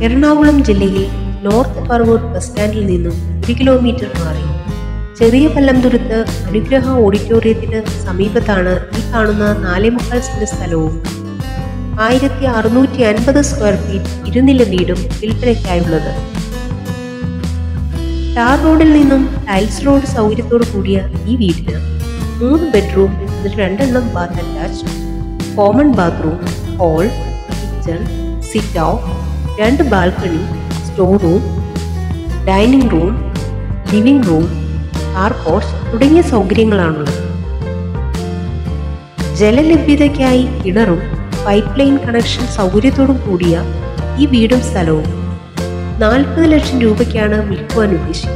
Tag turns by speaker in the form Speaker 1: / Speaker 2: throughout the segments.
Speaker 1: എറണാകുളം ജില്ലയിൽ north Paravur bus സ്റ്റാൻഡിൽ നിന്നും ഒരു കിലോമീറ്റർ മാറി ചെറിയ പല്ലംതുരുത്ത് അനുഗ്രഹ ഓഡിറ്റോറിയത്തിന് സമീപത്താണ് ഈ കാണുന്ന നാലേ മുക്കാൽ സെന്റ് സ്ഥലവും ആയിരത്തി അറുന്നൂറ്റി അൻപത് സ്ക്വയർ ഫീറ്റ് ഇരുനില വീടും വിൽപ്പനയ്ക്കായുള്ളത് ടാർ റോഡിൽ നിന്നും ടൈൽസ് റോഡ് സൗകര്യത്തോടു കൂടിയ ഈ വീടിന് മൂന്ന് ബെഡ്റൂം ഇതിൽ രണ്ടെണ്ണം bath attach common bathroom hall kitchen sit out രണ്ട് balcony store room dining room living room car porch തുടങ്ങിയ സൗകര്യങ്ങളാണുള്ളത് ജലലഭ്യതയ്ക്കായി കിണറും പൈപ്പ് ലൈൻ കണക്ഷൻ സൗകര്യത്തോടും കൂടിയ ഈ വീടും സ്ഥലവും നാൽപ്പത് ലക്ഷം രൂപയ്ക്കാണ് വിൽക്കുവാൻ ഉദ്ദേശിക്കുന്നത്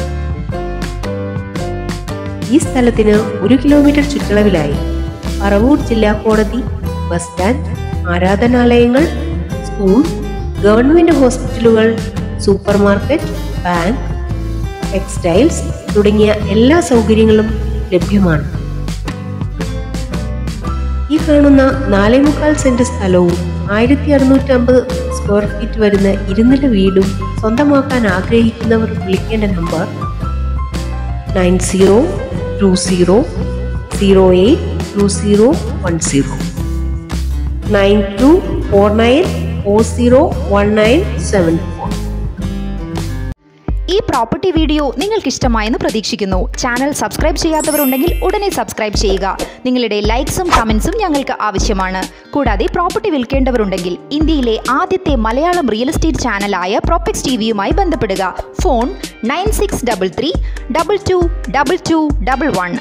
Speaker 1: ഈ സ്ഥലത്തിന് ഒരു കിലോമീറ്റർ ചുറ്റളവിലായി പറവൂർ ജില്ലാ കോടതി ബസ് സ്റ്റാൻഡ് ആരാധനാലയങ്ങൾ സ്കൂൾ ഗവൺമെന്റ് ഹോസ്പിറ്റലുകൾ സൂപ്പർ മാർക്കറ്റ് ബാങ്ക് ടെക്സ്റ്റൈൽസ് തുടങ്ങിയ എല്ലാ സൗകര്യങ്ങളും ലഭ്യമാണ് ഈ കാണുന്ന നാലേ മുക്കാൽ സെന്റ് സ്ഥലവും ആയിരത്തി അറുന്നൂറ്റമ്പത് സ്ക്വയർ ഫീറ്റ് വരുന്ന ഇരുനില വീടും സ്വന്തമാക്കാൻ ആഗ്രഹിക്കുന്നവർ വിളിക്കേണ്ട number nine zero two zero zero eight two zero one zero nine two four nine four zero one nine seven four
Speaker 2: ഈ പ്രോപ്പർട്ടി വീഡിയോ നിങ്ങൾക്ക് ഇഷ്ടമായെന്ന് പ്രതീക്ഷിക്കുന്നു ചാനൽ സബ്സ്ക്രൈബ് ചെയ്യാത്തവരുണ്ടെങ്കിൽ ഉടനെ സബ്സ്ക്രൈബ് ചെയ്യുക നിങ്ങളുടെ ലൈക്സും കമൻസും ഞങ്ങൾക്ക് ആവശ്യമാണ് കൂടാതെ പ്രോപ്പർട്ടി വിൽക്കേണ്ടവരുണ്ടെങ്കിൽ ഇന്ത്യയിലെ ആദ്യത്തെ മലയാളം റിയൽ എസ്റ്റേറ്റ് ചാനലായ പ്രോപ്പക്സ് ടി വിയുമായി ബന്ധപ്പെടുക phone nine six double three double two double two double one